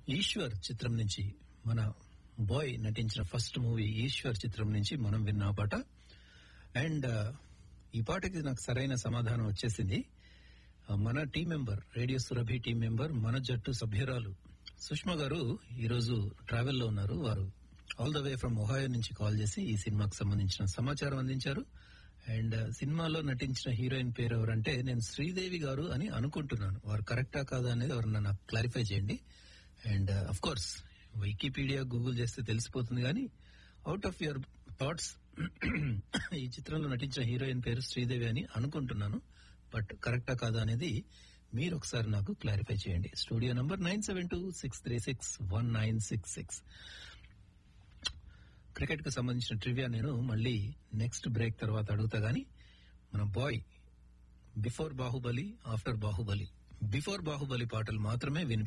ఈశ్వర్ చిత్రం నుంచి మన బాయ్ నటించిన ఫస్ట్ మూవీ ఈశ్వర్ చిత్రం నుంచి మనం విన్న ఆ పాట అండ్ ఈ పాటకి నాకు సరైన సమాధానం వచ్చేసింది ఆ, మన team member radio Surabhi team member మన జట్టు సభ్యురాలు సుష్మా గారు ఈరోజు ట్రావెల్లో ఉన్నారు వారు all the way from Ohio నుంచి కాల్ చేసి ఈ సినిమాకి సంబంధించిన సమాచారం అందించారు అండ్ సినిమాలో నటించిన హీరోయిన్ పేరు ఎవరంటే నేను శ్రీదేవి గారు అని అనుకుంటున్నాను వారు కరెక్టా కాదా అనేది ఎవరన్నా నాకు క్లారిఫై చేయండి and of course Wikipedia Google చేస్తే తెలిసిపోతుంది కానీ అవుట్ ఆఫ్ యువర్ థాట్స్ ఈ చిత్రంలో నటించిన హీరోయిన్ పేరు శ్రీదేవి అని అనుకుంటున్నాను బట్ కరెక్టా కాదా అనేది మీరు ఒకసారి నాకు క్లారిఫై చేయండి studio number nine seven two six three six one nine six six cricket కు సంబంధించిన ట్రివియా నేను మళ్ళీ నెక్స్ట్ బ్రేక్ తర్వాత అడుగుతా గానీ మన boy before Baahubali after Baahubali before Baahubali పాటలు మాత్రమే వినిపి